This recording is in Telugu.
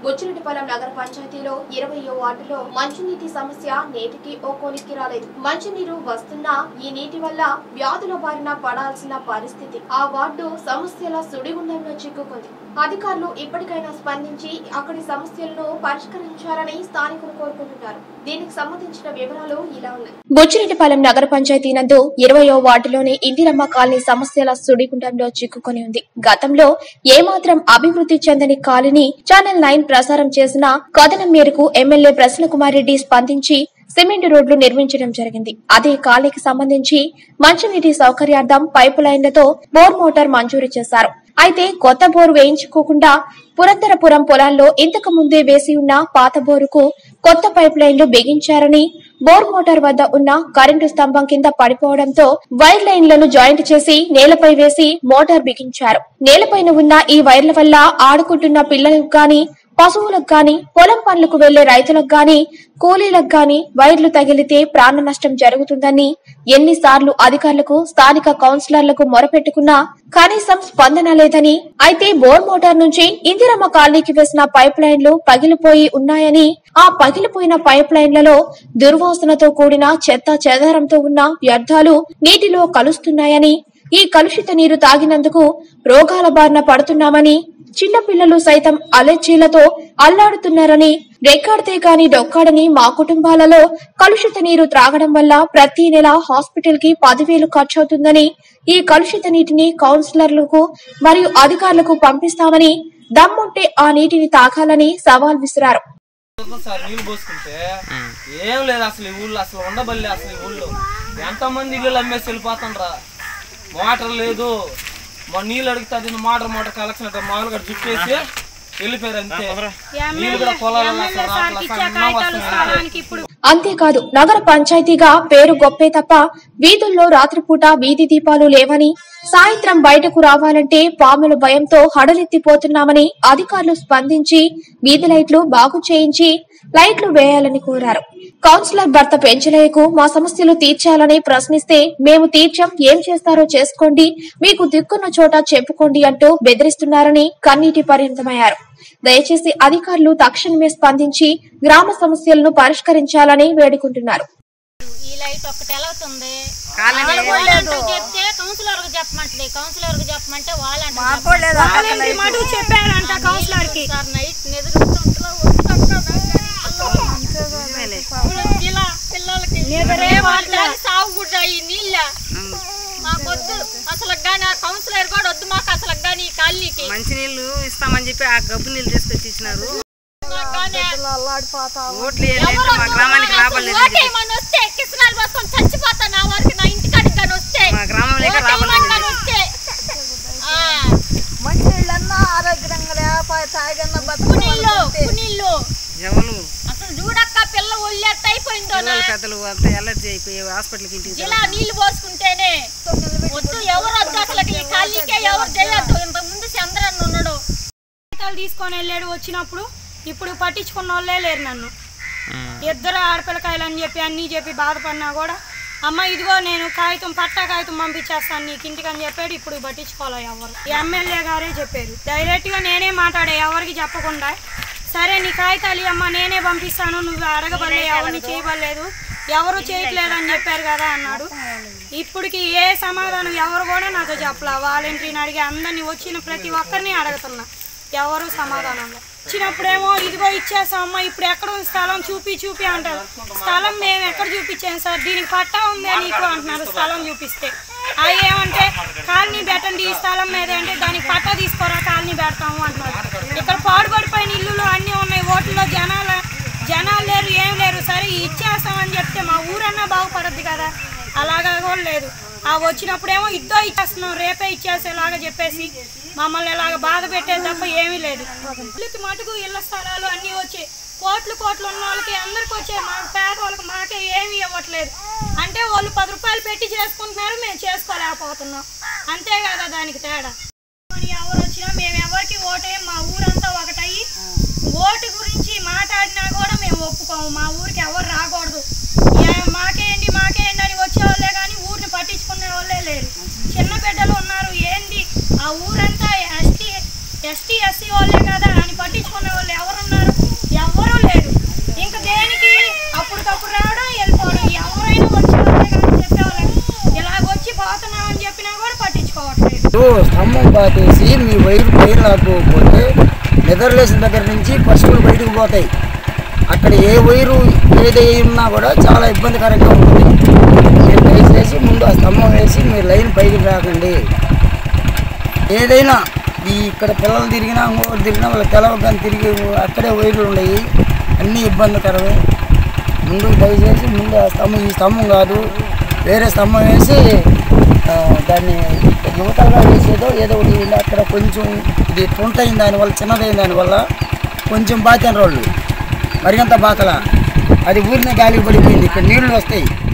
బుచ్చిరెడ్డిపాలెం నగర పంచాయతీలో ఇరవయో వార్డులో మంచినీటి సమస్య నేటికి ఓ కొలిక్కి రాలేదు మంచినీరు వస్తున్నా ఈ నీటి వల్ల వ్యాధుల బారిన పడాల్సిన పరిస్థితి ఆ వార్డు సమస్యల సుడిగుండంలో చిక్కుకుంది అధికారులు ఇప్పటికైనా స్పందించి అక్కడి సమస్యలను పరిష్కరించాలని స్థానికులు కోరుకుంటున్నారు దీనికి సంబంధించిన వివరాలు ఇలా ఉన్నాయి బుచ్చిరెడ్డిపాలెం నగర పంచాయతీ నందు ఇరవయో వార్డులోని ఇందిరమ్మ కాలనీ సమస్యల సుడిగుండంలో చిక్కుకొని ఉంది గతంలో ఏమాత్రం అభివృద్ధి చెందని కాలనీ ఛానల్ నైన్ ప్రసారం చేసిన కథనం మేరకు ఎమ్మెల్యే ప్రసన్నకుమార్ రెడ్డి స్పందించి సిమెంట్ రోడ్లు నిర్మించడం జరిగింది అదే కాలనీకి సంబంధించి మంచినీటి సౌకర్యార్థం పైపు లైన్లతో బోర్ మోటార్ మంజూరు చేశారు అయితే కొత్త బోరు వేయించుకోకుండా పురంధరపురం పొలాల్లో ఇంతకు ముందే వేసి ఉన్న పాత బోరుకు కొత్త పైప్ లైన్లు బిగించారని బోర్ మోటార్ వద్ద ఉన్న కరెంటు స్తంభం కింద పడిపోవడంతో వైర్ లైన్లను జాయింట్ చేసి నేలపై వేసి మోటార్ బిగించారు నేలపైన ఉన్న ఈ వైర్ల వల్ల ఆడుకుంటున్న పిల్లలకు గాని పశువులకు గాని పొలం పనులకు వెళ్లే రైతులకు గాని కూలీలకు గాని వైర్లు తగిలితే ప్రాణ నష్టం జరుగుతుందని ఎన్నిసార్లు అధికారులకు స్థానిక కౌన్సిలర్లకు మొరపెట్టుకున్నా కనీసం స్పందన లేదని అయితే బోర్ మోటార్ నుంచి ఇందిరమ్మ కాలనీకి వేసిన పైప్ లైన్లు పగిలిపోయి ఉన్నాయని ఆ పగిలిపోయిన పైప్ లైన్లలో దుర్వాసనతో కూడిన చెత్త చెదారంతో ఉన్న వ్యర్థాలు నీటిలో కలుస్తున్నాయని ఈ కలుషిత నీరు తాగినందుకు రోగాల బారిన పడుతున్నామని చిన్న పిల్లలు సైతం అలర్జీలతో అల్లాడుతున్నారని రెక్కాడితే గాని డొక్కాడని మా కుటుంబాలలో కలుషిత నీరు త్రాగడం వల్ల ప్రతి నెల హాస్పిటల్ కి పదివేలు ఖర్చవుతుందని ఈ కలుషిత నీటిని కౌన్సిలర్లకు మరియు అధికారులకు పంపిస్తామని దమ్ముంటే ఆ నీటిని తాగాలని సవాల్ విసిరారు సార్ నీళ్ళు పోసుకుంటే ఏం లేదు అసలు ఈ ఊళ్ళో అసలు ఉండబల్లి అసలు ఈ ఊళ్ళో ఎంతమంది ఇల్లు అమ్మేసి వెళ్ళిపోతుండ్రా మోటార్ లేదు మా నీళ్ళు అడుగుతుంది మోటార్ మోటార్ కలెక్షన్ అంటే మామూలుగా జుట్టేసి వెళ్ళిపోయారు అంతే నీళ్ళు కూడా పొలాలలో అసలు రావట్లేదు. అసలు అన్నం వస్తుంది. అంతేకాదు నగర పంచాయతీగా పేరు గొప్పే తప్ప వీధుల్లో రాత్రిపూట వీధి దీపాలు లేవని సాయంత్రం బయటకు రావాలంటే పాముల భయంతో హడలెత్తిపోతున్నామని అధికారులు స్పందించి వీధి లైట్లు బాగు చేయించి లైట్లు వేయాలని కోరారు కౌన్సిలర్ భర్త పెంచలేకు మా సమస్యలు తీర్చాలని ప్రశ్నిస్తే మేము తీర్చాం ఏం చేస్తారో చేసుకోండి మీకు దిక్కున్న చోట చెప్పుకోండి అంటూ బెదిరిస్తున్నారని కన్నీటి పర్యంతమయ్యారు దయచేసి అధికారులు తక్షణమే స్పందించి గ్రామ సమస్యలను పరిష్కరించాలని వేడుకుంటున్నారు ఈ లైట్ ఒక్కటి ఎలా అవుతుంది కాలనీ వాళ్ళంటూ చెప్తే కౌన్సిలర్ కు చెప్పమంటలే కౌన్సిలర్ కు చెప్పమంటే వాళ్ళంటే మాకు లేదు వాళ్ళేంటి మటుకు చెప్పారంట కౌన్సిలర్ కి సార్ నైట్ నిద్రస్తుంటలో ఇలా పిల్లలకి నిద్రే వాళ్ళ సాగు కూడా ఈ నీళ్ళ మాకొద్దు అసలు గాని ఆ కౌన్సిలర్ కూడా వద్దు మాకు అసలు గాని ఈ కాలనీకి మంచి నీళ్లు ఇస్తామని చెప్పి ఆ గబ్బు నీళ్ళు తీసుకొచ్చి ఇచ్చినారు అసలు గాని ఓట్లు వేయలేదు మా గ్రామానికి లాభం లేదు ఓటు ఏమన్నా వస్తే కిసనాలు పట్టుకొని చచ్చిపోతా నా వరకు నా ఇంటికాడికి కానీ వస్తే మా గ్రామంలోకి ఓటు లాభం ఏమన్నా లేదు వస్తే ఆ, మంచి నీళ్ళన్నా ఆరోగ్యంగా లేకపోతే తాగన్న కునీళ్ళు కునీళ్ళు ఎవరు అసలు చూడక్క పిల్ల ఒళ్ళెత్త అయిపోయిందో నా పిల్లలు పెద్దలు అంతా ఎలర్జీ అయిపోయి హాస్పిటల్కి ఇంటికి ఇలా నీళ్లు పోసుకుంటేనే వద్దు ఎవరు వద్దు అసలు ఈ ఖాళీకే ఎవరు చేయొద్దు ఇంత ముందు చంద్రన్ ఉన్నాడు కాగితాలు తీసుకొని వెళ్ళాడు వచ్చినప్పుడు ఇప్పుడు పట్టించుకున్న వాళ్ళే లేరు నన్ను ఇద్దరు ఆడపిల్లకాయలు అని చెప్పి అన్నీ చెప్పి బాధపడినా కూడా అమ్మ ఇదిగో నేను కాగితం పట్టా కాగితం పంపించేస్తాను నీకు ఇంటికి అని చెప్పాడు ఇప్పుడు పట్టించుకోవాలి ఎవరు ఎమ్మెల్యే గారే చెప్పారు డైరెక్ట్గా నేనే మాట్లాడే ఎవరికి చెప్పకుండా సరే నీ కాగితాలు అమ్మ నేనే పంపిస్తాను నువ్వు అడగబడలే ఎవరిని చేయబడలేదు ఎవరు చేయట్లేదు అని చెప్పారు కదా అన్నాడు ఇప్పటికి ఏ సమాధానం ఎవరు కూడా నాతో చెప్పలా వాలంటీర్ని అడిగి అందరినీ వచ్చిన ప్రతి ఒక్కరిని అడుగుతున్నా ఎవరు సమాధానం లేదు. వచ్చినప్పుడేమో ఇదిగో ఇచ్చేసామమ్మా ఇప్పుడు ఎక్కడ ఉంది స్థలం చూపి చూపి అంటారు స్థలం మేము ఎక్కడ చూపించాం సార్ దీనికి పట్టా ఉందే నీకు అంటున్నారు స్థలం చూపిస్తే అవి ఏమంటే కాలనీ పెట్టండి ఈ స్థలం మీద అంటే దానికి పట్టా తీసుకోరా కాలనీ పెడతాము అంటున్నారు ఇక్కడ పాడుపడిపోయిన ఇల్లులు అన్నీ ఉన్నాయి ఓట్లలో జనాల జనాలు లేరు ఏం లేరు సరే ఇచ్చేస్తామని చెప్తే మా ఊరన్నా బాగుపడద్దు కదా అలాగా కూడా లేదు ఆ వచ్చినప్పుడేమో ఇద్దో ఇచ్చేస్తున్నాం రేపే ఇచ్చేసేలాగా చెప్పేసి మమ్మల్ని ఇలాగ బాధ పెట్టేది తప్ప ఏమీ లేదు ఇళ్ళకి మటుకు ఇళ్ళ స్థలాలు అన్నీ వచ్చాయి కోట్లు కోట్లు ఉన్న వాళ్ళకి అందరికి వచ్చాయి మాకు పేదవాళ్ళకి మాకే ఏమీ ఇవ్వట్లేదు అంటే వాళ్ళు పది రూపాయలు పెట్టి చేసుకుంటున్నారు మేము చేసుకోలేకపోతున్నాం అంతే కదా దానికి తేడా మరి ఎవరు వచ్చినా మేము ఎవరికి ఓటే మా ఊరంతా ఒకటయ్యి ఓటు గురించి మాట్లాడినా కూడా మేము ఒప్పుకోము మా ఊరికి ఎవరు రాకూడదు ఏ- మాకేంటి మాకేంటి అని వచ్చేవాళ్ళే కానీ ఊరిని పట్టించుకునే వాళ్ళే లేరు చిన్న బిడ్డలు ఉన్నారు ఏంది ఆ ఊరంతా ఎస్టీ ఎస్టీ ఎస్సీ వాళ్ళే కదా అని పట్టించుకునే వాళ్ళు ఎవరున్నారు స్తంభం పాతేసి మీ వైరు పైరు లాక్కోకపోతే నిద్రలేసిన దగ్గర నుంచి పశువులు బయటకు పోతాయి అక్కడ ఏ వైరు ఏది ఉన్నా కూడా చాలా ఇబ్బందికరంగా ఉంటుంది మీరు దయచేసి ముందు ఆ స్తంభం వేసి మీరు లైన్ పైకి రాకండి ఏదైనా ఈ ఇక్కడ పిల్లలు తిరిగినా ఇంకోటి తిరిగినా వాళ్ళు తెలవగానే తిరిగి అక్కడే వైర్లు ఉన్నాయి అన్నీ ఇబ్బందికరమే ముందు దయచేసి ముందు ఆ స్తంభం ఈ స్తంభం కాదు వేరే స్తంభం వేసి ఆ, దాన్ని యువతలుగా వేసేదో ఏదో ఒకటి ఇలా అక్కడ కొంచెం ఇది తుంటైన దానివల్ల చిన్నదైన దానివల్ల కొంచెం బాతిన రోళ్ళు మరిగంత బాకల అది ఊరిన గాలికి పడిపోయింది ఇక్కడ నీళ్లు వస్తాయి